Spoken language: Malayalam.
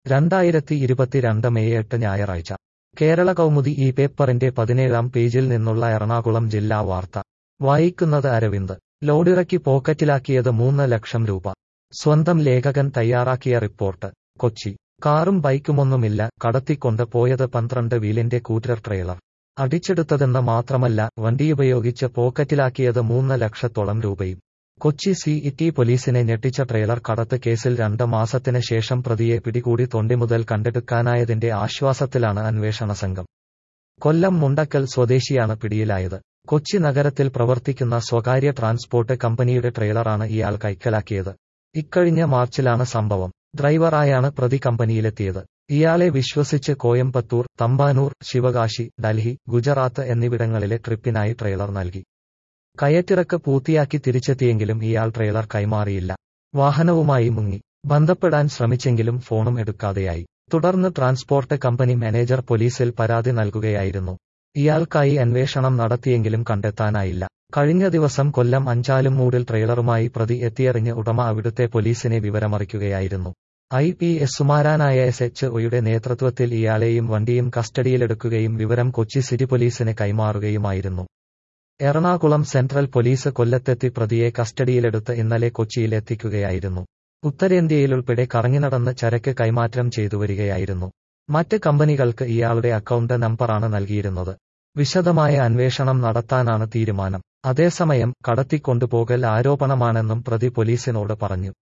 രണ്ടായിരത്തി ഇരുപത്തിരണ്ട് മെയ് എട്ട് ഞായറാഴ്ച കേരള കൗമുദി ഈ പേപ്പറിന്റെ പതിനേഴാം പേജിൽ നിന്നുള്ള എറണാകുളം ജില്ലാ വാർത്ത വായിക്കുന്നത് അരവിന്ദ് ലോഡിറക്കി പോക്കറ്റിലാക്കിയത് മൂന്ന് ലക്ഷം രൂപ സ്വന്തം ലേഖകൻ തയ്യാറാക്കിയ റിപ്പോർട്ട് കൊച്ചി കാറും ബൈക്കുമൊന്നുമില്ല കടത്തിക്കൊണ്ട് പോയത് പന്ത്രണ്ട് വീലിന്റെ കൂറ്റർ ട്രെയിലർ അടിച്ചെടുത്തതെന്ന് മാത്രമല്ല വണ്ടിയുപയോഗിച്ച് പോക്കറ്റിലാക്കിയത് മൂന്ന് ലക്ഷത്തോളം രൂപയും കൊച്ചി സി ഇറ്റി പോലീസിനെ ഞെട്ടിച്ച ട്രെയിലർ കടത്ത് കേസിൽ രണ്ട് മാസത്തിന് ശേഷം പ്രതിയെ പിടികൂടി തൊണ്ടി മുതൽ കണ്ടെടുക്കാനായതിന്റെ ആശ്വാസത്തിലാണ് അന്വേഷണ സംഘം കൊല്ലം മുണ്ടക്കൽ സ്വദേശിയാണ് പിടിയിലായത് കൊച്ചി നഗരത്തിൽ പ്രവർത്തിക്കുന്ന സ്വകാര്യ ട്രാൻസ്പോർട്ട് കമ്പനിയുടെ ട്രെയിലറാണ് ഇയാൾ കൈക്കലാക്കിയത് ഇക്കഴിഞ്ഞ മാർച്ചിലാണ് സംഭവം ഡ്രൈവറായാണ് പ്രതി കമ്പനിയിലെത്തിയത് ഇയാളെ വിശ്വസിച്ച് കോയമ്പത്തൂർ തമ്പാനൂർ ശിവകാശി ഡൽഹി ഗുജറാത്ത് എന്നിവിടങ്ങളിലെ ട്രിപ്പിനായി ട്രെയിലർ നൽകി കയറ്റിറക്ക് പൂർത്തിയാക്കി തിരിച്ചെത്തിയെങ്കിലും ഇയാൾ ട്രെയിലർ കൈമാറിയില്ല വാഹനവുമായി മുങ്ങി ബന്ധപ്പെടാൻ ശ്രമിച്ചെങ്കിലും ഫോണും എടുക്കാതെയായി തുടർന്ന് ട്രാൻസ്പോർട്ട് കമ്പനി മാനേജർ പോലീസിൽ പരാതി നൽകുകയായിരുന്നു ഇയാൾക്കായി അന്വേഷണം നടത്തിയെങ്കിലും കണ്ടെത്താനായില്ല കഴിഞ്ഞ ദിവസം കൊല്ലം അഞ്ചാലും മൂടിൽ ട്രെയിലറുമായി പ്രതി എത്തിയറിഞ്ഞ് ഉടമ അവിടുത്തെ പോലീസിനെ വിവരമറിക്കുകയായിരുന്നു ഐ പി എസ് സുമാരാനായ എസ് എച്ച് ഒയുടെ നേതൃത്വത്തിൽ ഇയാളെയും വണ്ടിയും കസ്റ്റഡിയിലെടുക്കുകയും വിവരം കൊച്ചി സിറ്റി പോലീസിന് കൈമാറുകയുമായിരുന്നു എറണാകുളം സെൻട്രൽ പോലീസ് കൊല്ലത്തെത്തി പ്രതിയെ കസ്റ്റഡിയിലെടുത്ത് ഇന്നലെ കൊച്ചിയിൽ എത്തിക്കുകയായിരുന്നു ഉത്തരേന്ത്യയിലുൾപ്പെടെ കറങ്ങിനടന്ന് ചരക്ക് കൈമാറ്റം ചെയ്തു വരികയായിരുന്നു മറ്റ് കമ്പനികൾക്ക് ഇയാളുടെ അക്കൗണ്ട് നമ്പറാണ് നൽകിയിരുന്നത് വിശദമായ അന്വേഷണം നടത്താനാണ് തീരുമാനം അതേസമയം കടത്തിക്കൊണ്ടുപോകൽ ആരോപണമാണെന്നും പ്രതി പോലീസിനോട് പറഞ്ഞു